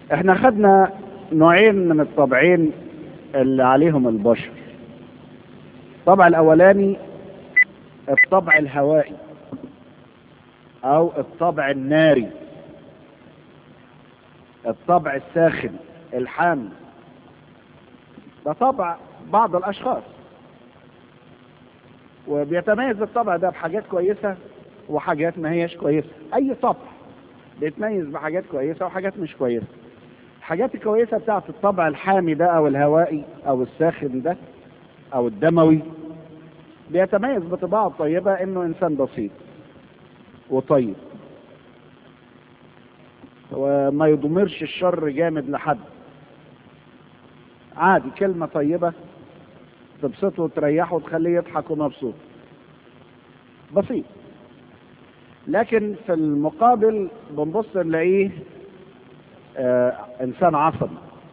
احنا خدنا نوعين من الطبعين اللي عليهم البشر الطبع الاولاني الطبع الهوائي او الطبع الناري الطبع الساخن الحامي ده طبع بعض الاشخاص وبيتميز الطبع ده بحاجات كويسة وحاجات ما هيش كويسة اي طبع بيتميز بحاجات كويسة وحاجات مش كويسة الحاجات الكويسة بتاعت الطبع الحامي ده او الهوائي او الساخن ده او الدموي بيتميز بطباعه الطيبة انه انسان بسيط وطيب وما يضمرش الشر جامد لحد عادي كلمة طيبة تبسطه وتريحه وتخليه يضحك ومبسوط بسيط لكن في المقابل بنبص نلاقيه آه انسان عصبي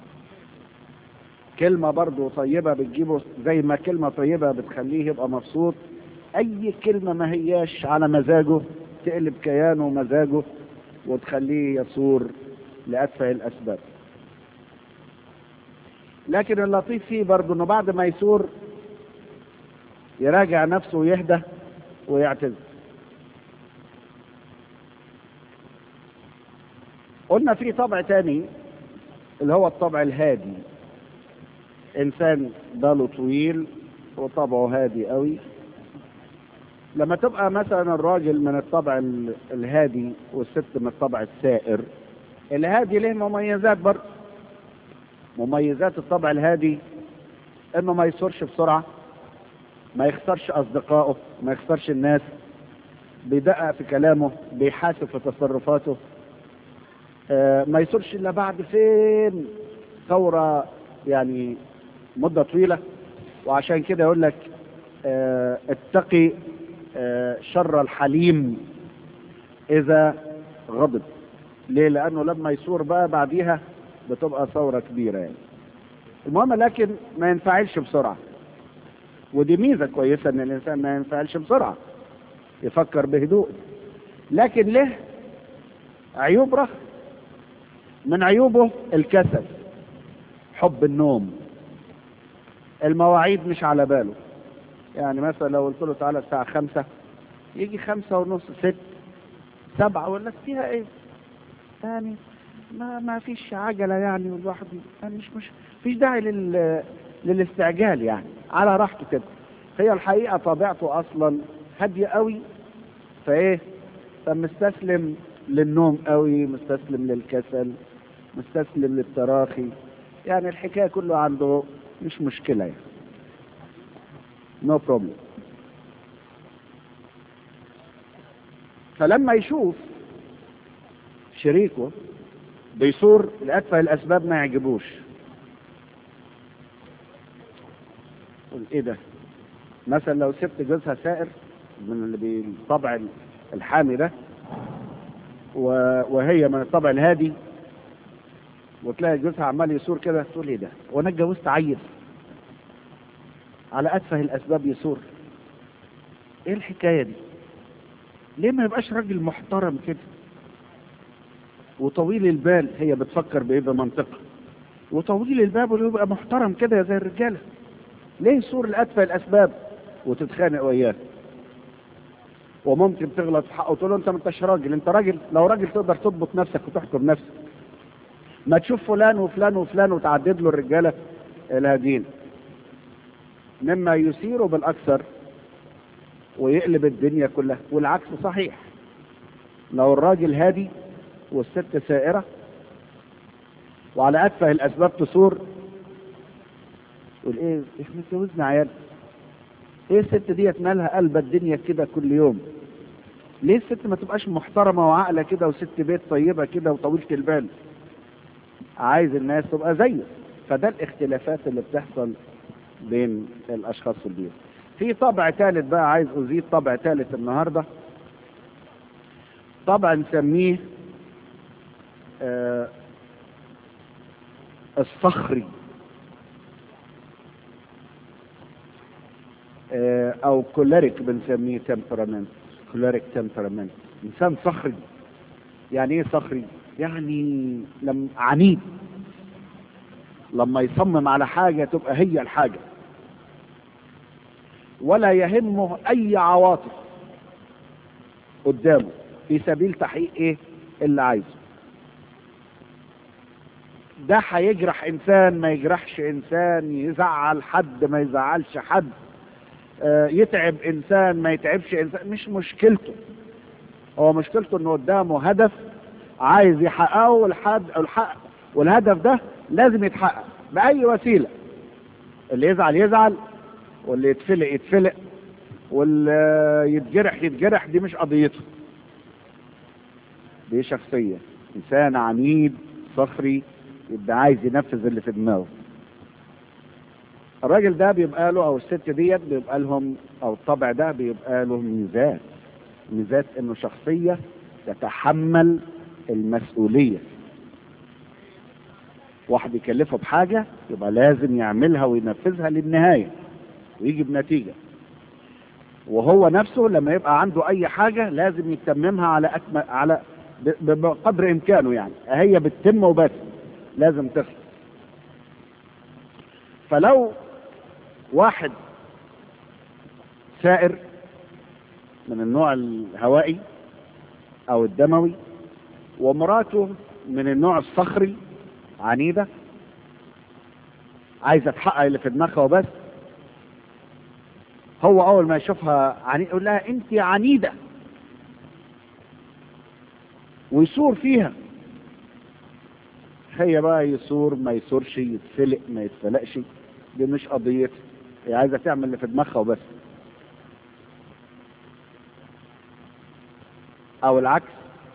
كلمة برضه طيبة بتجيبه زي ما كلمة طيبة بتخليه يبقى مبسوط أي كلمة ما هياش على مزاجه تقلب كيانه ومزاجه وتخليه يصور لأتفه الأسباب لكن اللطيف فيه برضه انه بعد ما يثور يراجع نفسه ويهدى ويعتذر قلنا في طبع تاني اللي هو الطبع الهادي انسان باله طويل وطبعه هادي قوي لما تبقى مثلا الراجل من الطبع الهادي والست من الطبع السائر الهادي له مميزات برضه مميزات الطبع الهادي انه ما يصرش بسرعة ما يخسرش اصدقائه ما يخسرش الناس بيدقق في كلامه بيحاسب في تصرفاته آه ما يصرش الا بعد فين ثورة يعني مدة طويلة وعشان كده يقول لك آه اتقي آه شر الحليم اذا غضب ليه لانه لما يثور بقى بعديها بتبقى ثورة كبيرة يعني المهم لكن ما ينفعلش بسرعة ودي ميزة كويسة ان الانسان ما ينفعلش بسرعة يفكر بهدوء لكن له عيوب رخ من عيوبه الكسل حب النوم المواعيد مش على باله يعني مثلا لو قلت له تعالى الساعة خمسة يجي خمسة ونص ست سبعة ولا فيها ايه يعني ما ما فيش عجلة يعني والواحد يعني مش مش فيش داعي لل للاستعجال يعني على راحته كده هي الحقيقة طبيعته أصلا هادية قوي فإيه فمستسلم للنوم قوي مستسلم للكسل مستسلم للتراخي يعني الحكاية كله عنده مش مشكلة يعني نو no بروبلم فلما يشوف شريكه بيصور لأتفه الأسباب ما يعجبوش قول إيه ده مثلا لو سبت جوزها سائر من اللي بالطبع الحامي ده وهي من الطبع الهادي وتلاقي جوزها عمال يصور كده تقول ايه ده وانا اتجوزت عيل على اتفه الاسباب يصور ايه الحكايه دي ليه ما يبقاش راجل محترم كده وطويل البال هي بتفكر بايه بمنطقه وطويل البال اللي يبقى محترم كده زي الرجاله ليه يصور لاتفه الاسباب وتتخانق وياه وممكن تغلط في حقه وتقول له انت ما انتش راجل انت راجل لو راجل تقدر تضبط نفسك وتحكم نفسك ما تشوف فلان وفلان وفلان وتعدد له الرجاله الهادين مما يثير بالاكثر ويقلب الدنيا كلها والعكس صحيح لو الراجل هادي والست سائره وعلى اتفه الاسباب تصور تقول ايه احنا اتجوزنا عيال ايه الست ديت مالها قلبة الدنيا كده كل يوم ليه الست ما تبقاش محترمة وعاقلة كده وست بيت طيبة كده وطويلة البال عايز الناس تبقى زيه فده الاختلافات اللي بتحصل بين الاشخاص في البيت في طبع ثالث بقى عايز ازيد طبع ثالث النهارده طبع نسميه آه الصخري او كوليريك بنسميه تمبرامنت كوليريك تمبرامنت انسان صخري يعني ايه صخري يعني لم عنيد لما يصمم على حاجة تبقى هي الحاجة ولا يهمه أي عواطف قدامه في سبيل تحقيق إيه اللي عايزه ده هيجرح إنسان ما يجرحش إنسان يزعل حد ما يزعلش حد آه، يتعب إنسان ما يتعبش إنسان مش مشكلته هو مشكلته إنه قدامه هدف عايز يحققه والحد الحق والهدف ده لازم يتحقق بأي وسيلة اللي يزعل يزعل واللي يتفلق يتفلق واللي يتجرح يتجرح دي مش قضيته دي شخصية إنسان عنيد صخري يبقى عايز ينفذ اللي في دماغه الراجل ده بيبقى له او الست ديت بيبقى لهم او الطبع ده بيبقى له ميزات ميزات انه شخصيه تتحمل المسؤوليه واحد يكلفه بحاجه يبقى لازم يعملها وينفذها للنهايه ويجي بنتيجه وهو نفسه لما يبقى عنده اي حاجه لازم يتممها على أكمل على ب- ب- بقدر امكانه يعني هي بتتم وبس لازم تخلص فلو واحد سائر من النوع الهوائي او الدموي ومراته من النوع الصخري عنيدة عايزة تحقق اللي في دماغها وبس هو اول ما يشوفها عنيدة يقول لها انت عنيدة ويثور فيها هي بقى يثور ما يثورش يتفلق ما يتفلقش دي مش قضيتها هي عايزة تعمل اللي في دماغها وبس او العكس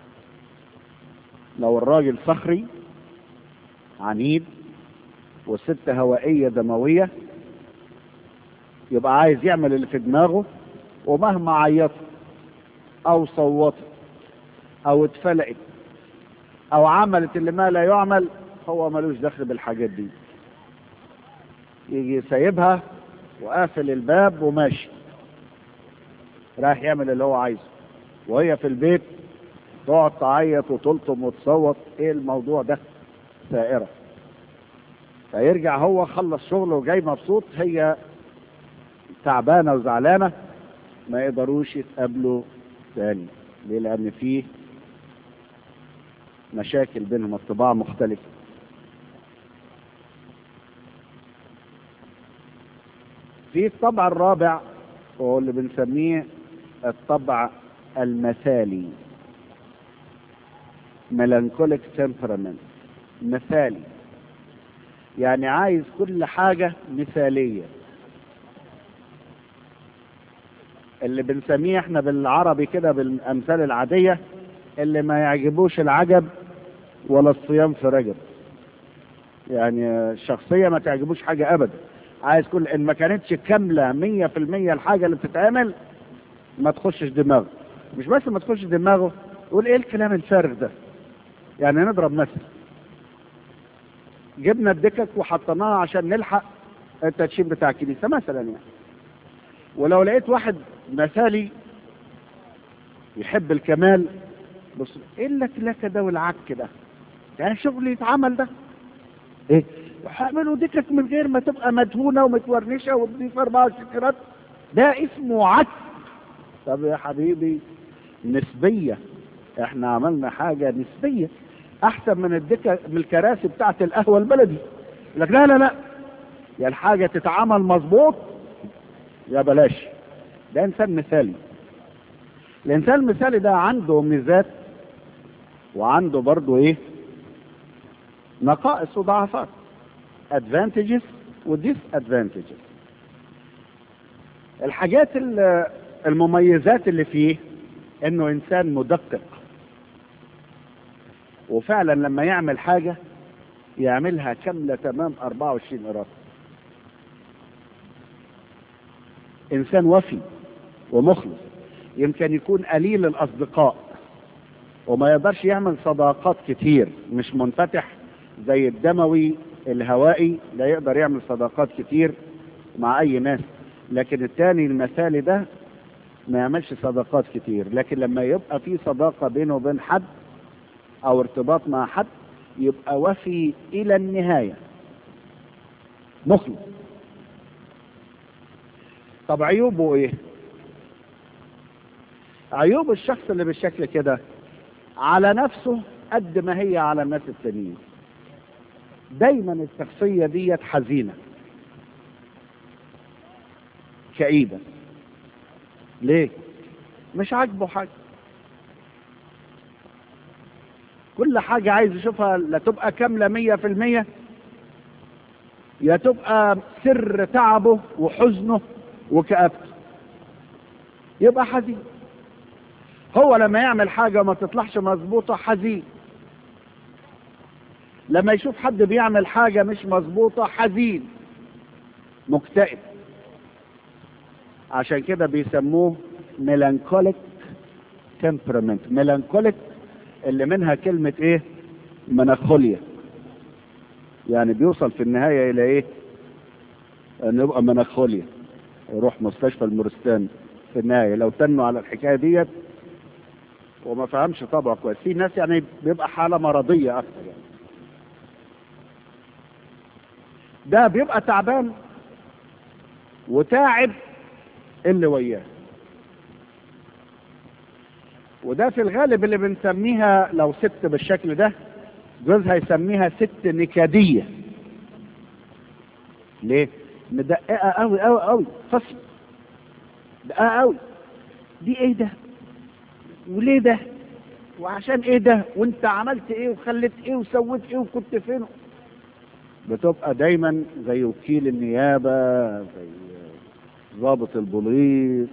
لو الراجل صخري عنيد والست هوائية دموية يبقى عايز يعمل اللي في دماغه ومهما عيطت او صوتت او اتفلقت او عملت اللي ما لا يعمل هو ملوش دخل بالحاجات دي يجي سايبها وقافل الباب وماشي رايح يعمل اللي هو عايزه وهي في البيت تقعد تعيط وتلطم وتصوت ايه الموضوع ده سائرة فيرجع هو خلص شغله وجاي مبسوط هي تعبانة وزعلانة ما يقدروش يتقابلوا تاني ليه لأن فيه مشاكل بينهم الطباع مختلفة في الطبع الرابع وهو اللي بنسميه الطبع المثالي melancholic temperament مثالي يعني عايز كل حاجة مثالية اللي بنسميه احنا بالعربي كده بالامثال العادية اللي ما يعجبوش العجب ولا الصيام في رجب يعني الشخصية ما تعجبوش حاجة ابدا عايز كل ان ما كانتش كاملة مية في المية الحاجة اللي بتتعمل ما تخشش دماغه مش بس ما تخشش دماغه يقول ايه الكلام الفارغ ده يعني نضرب مثل جبنا الدكك وحطيناها عشان نلحق التدشين بتاع الكنيسة مثلا يعني ولو لقيت واحد مثالي يحب الكمال بص ايه اللك ده والعك ده يعني شغل يتعمل ده ايه هعملوا دكك من غير ما تبقى مدهونة ومتورنشة وتضيف اربع سكرات ده اسمه عك طب يا حبيبي نسبية احنا عملنا حاجة نسبية احسن من الدكة من الكراسي بتاعت القهوة البلدي يقول لك لا لا لا يا الحاجة تتعمل مظبوط يا بلاش ده انسان مثالي الانسان المثالي ده عنده ميزات وعنده برضه ايه نقائص وضعفات advantages و disadvantages الحاجات المميزات اللي فيه انه انسان مدقق وفعلا لما يعمل حاجة يعملها كاملة تمام 24 قراط انسان وفي ومخلص يمكن يكون قليل الاصدقاء وما يقدرش يعمل صداقات كتير مش منفتح زي الدموي الهوائي لا يقدر يعمل صداقات كتير مع اي ناس لكن التاني المثالي ده ما يعملش صداقات كتير لكن لما يبقى في صداقة بينه وبين حد او ارتباط مع حد يبقى وفي الى النهاية مخلص طب عيوبه ايه عيوب الشخص اللي بالشكل كده على نفسه قد ما هي على الناس التانيين دايما الشخصية ديت حزينة كئيبة ليه مش عاجبه حاجة كل حاجة عايز يشوفها لا تبقى كاملة مية في المية يا تبقى سر تعبه وحزنه وكآبته يبقى حزين هو لما يعمل حاجة ما تطلعش مظبوطة حزين لما يشوف حد بيعمل حاجة مش مظبوطة حزين مكتئب عشان كده بيسموه ميلانكوليك تمبرمنت ميلانكوليك اللي منها كلمة ايه مناخوليا يعني بيوصل في النهاية الى ايه ان يبقى مناخوليا يروح مستشفى المورستان في النهاية لو تنوا على الحكاية ديت وما فهمش طبعه كويس في ناس يعني بيبقى حالة مرضية اكتر يعني ده بيبقى تعبان وتاعب اللي وياه وده في الغالب اللي بنسميها لو ست بالشكل ده جوزها يسميها ست نكدية ليه؟ مدققة قوي قوي قوي فصل دقيقة قوي دي ايه ده؟ وليه ده؟ وعشان ايه ده؟ وانت عملت ايه وخليت ايه وسويت ايه وكنت فين؟ بتبقى دايما زي وكيل النيابة زي ضابط البوليس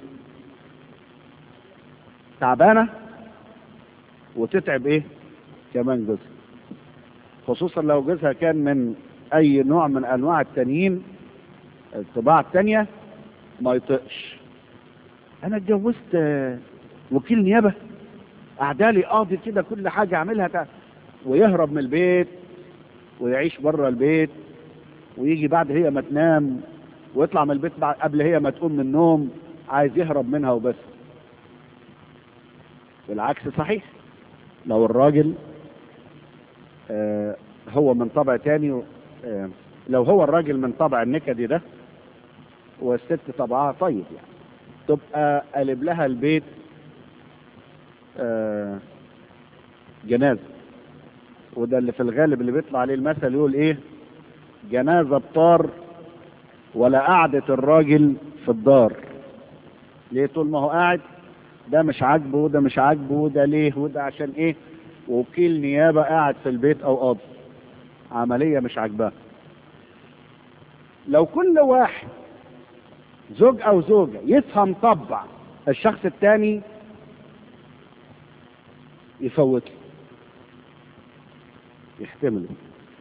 تعبانة وتتعب ايه كمان جوزها خصوصا لو جوزها كان من اي نوع من انواع التانيين الطباع التانية ما يطقش انا اتجوزت آه، وكيل نيابة اعدالي قاضي كده كل حاجة اعملها تع- ويهرب من البيت ويعيش بره البيت ويجي بعد هي ما تنام ويطلع من البيت بعد قبل هي ما تقوم من النوم عايز يهرب منها وبس بالعكس صحيح لو الراجل آه هو من طبع تاني آه لو هو الراجل من طبع النكدي ده والست طبعها طيب يعني تبقى قلب لها البيت آه جنازة وده اللي في الغالب اللي بيطلع عليه المثل يقول ايه جنازة بطار ولا قعدة الراجل في الدار ليه طول ما هو قاعد ده مش عاجبه وده مش عاجبه وده ليه وده عشان ايه وكيل نيابة قاعد في البيت او قاضي عملية مش عاجباه لو كل واحد زوج او زوجة يفهم طبع الشخص الثاني يفوت له يحتمله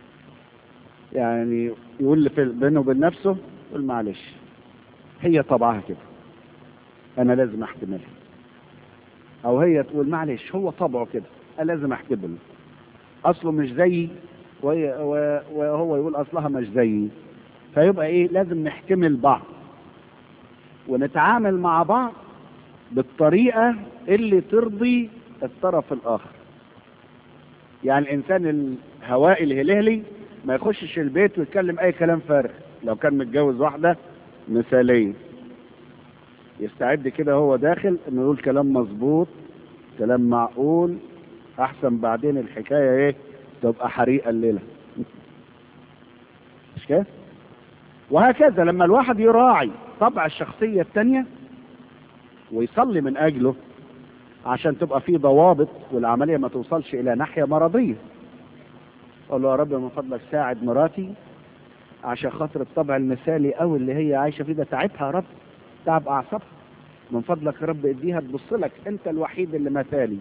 يعني يقول لي في- بينه وبين نفسه يقول معلش هي طبعها كده انا لازم احتملها او هي تقول معلش هو طبعه كده انا لازم احتمله اصله مش زيي وهي- و- وهو يقول اصلها مش زيي فيبقى ايه لازم نحتمل بعض ونتعامل مع بعض بالطريقة اللي ترضي الطرف الآخر يعني الإنسان الهوائي الهلهلي ما يخشش البيت ويتكلم أي كلام فارغ لو كان متجوز واحدة مثالية يستعد كده هو داخل انه يقول كلام مظبوط كلام معقول احسن بعدين الحكايه ايه تبقى حريقه الليله مش كده وهكذا لما الواحد يراعي طبع الشخصيه الثانيه ويصلي من اجله عشان تبقى في ضوابط والعمليه ما توصلش الى ناحيه مرضيه قول له يا رب من فضلك ساعد مراتي عشان خاطر الطبع المثالي قوي اللي هي عايشه فيه ده تعبها يا رب تعب اعصابها من فضلك يا رب اديها تبص لك انت الوحيد اللي مثالي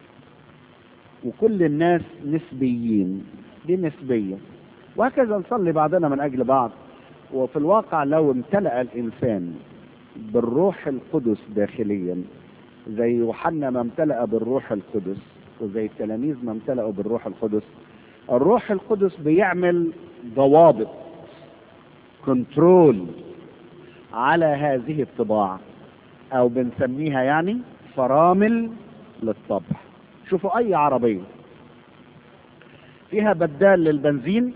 وكل الناس نسبيين دي نسبية وهكذا نصلي بعضنا من اجل بعض وفي الواقع لو امتلأ الانسان بالروح القدس داخليا زي يوحنا ما امتلأ بالروح القدس وزي التلاميذ ما امتلأوا بالروح القدس الروح القدس بيعمل ضوابط كنترول على هذه الطباع او بنسميها يعني فرامل للطبع شوفوا اي عربية فيها بدال للبنزين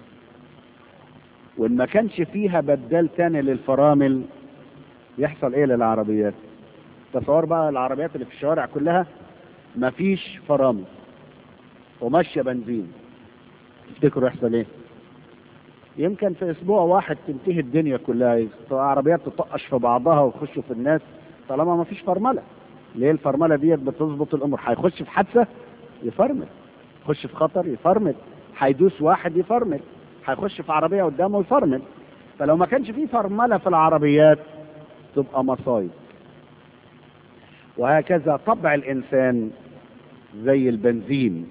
وان ما كانش فيها بدال تاني للفرامل يحصل ايه للعربيات تصور بقى العربيات اللي في الشوارع كلها مفيش فرامل وماشيه بنزين تفتكروا يحصل ايه يمكن في اسبوع واحد تنتهي الدنيا كلها عربيات تطقش في بعضها ويخشوا في الناس طالما ما فيش فرمله ليه الفرمله ديت بتظبط الامور هيخش في حادثه يفرمل يخش في خطر يفرمل هيدوس واحد يفرمل هيخش في عربيه قدامه يفرمل فلو ما كانش فيه فرمله في العربيات تبقى مصايب وهكذا طبع الانسان زي البنزين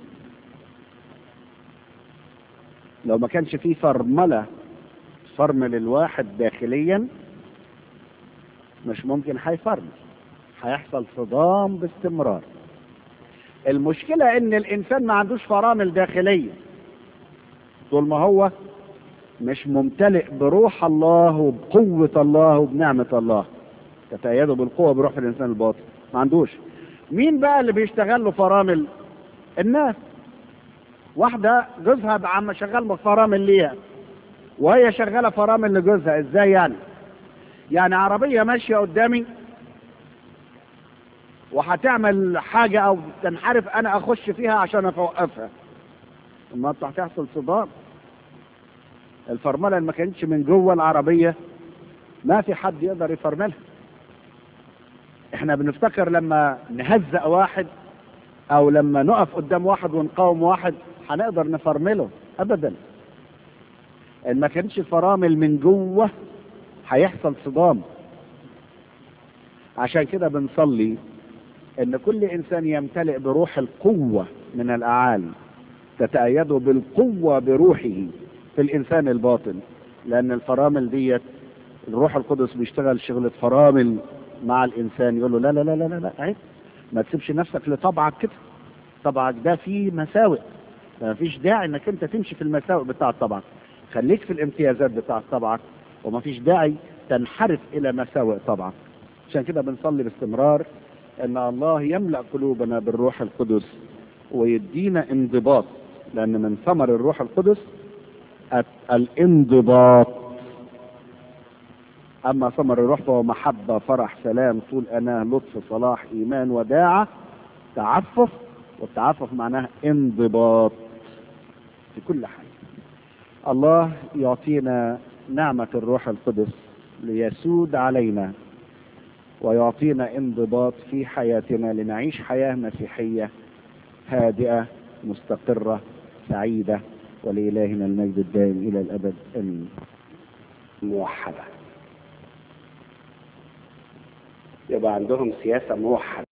لو ما كانش فيه فرمله فرمل الواحد داخليا مش ممكن هيفرمل هيحصل صدام باستمرار المشكلة ان الانسان ما عندوش فرامل داخلية طول ما هو مش ممتلئ بروح الله وبقوة الله وبنعمة الله تتأيدوا بالقوة بروح الانسان الباطن ما عندوش مين بقى اللي بيشتغل له فرامل الناس واحدة جوزها عم شغال فرامل ليها وهي شغالة فرامل لجوزها ازاي يعني يعني عربية ماشية قدامي وهتعمل حاجة او تنحرف انا اخش فيها عشان اوقفها ما هتحصل صدام الفرملة اللي ما كانتش من جوه العربية ما في حد يقدر يفرملها احنا بنفتكر لما نهزأ واحد او لما نقف قدام واحد ونقاوم واحد هنقدر نفرمله ابدا ان ما كانش الفرامل من جوه هيحصل صدام عشان كده بنصلي ان كل انسان يمتلئ بروح القوة من الاعالي تتأيده بالقوة بروحه في الانسان الباطن لان الفرامل ديت الروح القدس بيشتغل شغلة فرامل مع الانسان يقول له لا لا لا لا لا عيب ما تسيبش نفسك لطبعك كده طبعك ده فيه مساوئ ما فيش داعي انك انت تمشي في المساوئ بتاعت طبعك خليك في الامتيازات بتاعت طبعك وما فيش داعي تنحرف الى مساوئ طبعك عشان كده بنصلي باستمرار ان الله يملأ قلوبنا بالروح القدس ويدينا انضباط لان من ثمر الروح القدس الانضباط اما ثمر الروح فهو محبة فرح سلام طول اناه لطف صلاح ايمان وداعة تعفف والتعفف معناه انضباط في كل حاجة الله يعطينا نعمة الروح القدس ليسود علينا ويعطينا انضباط في حياتنا لنعيش حياة مسيحية هادئة مستقرة سعيدة ولإلهنا المجد الدائم إلى الأبد آمين موحدة يبقى عندهم سياسة موحدة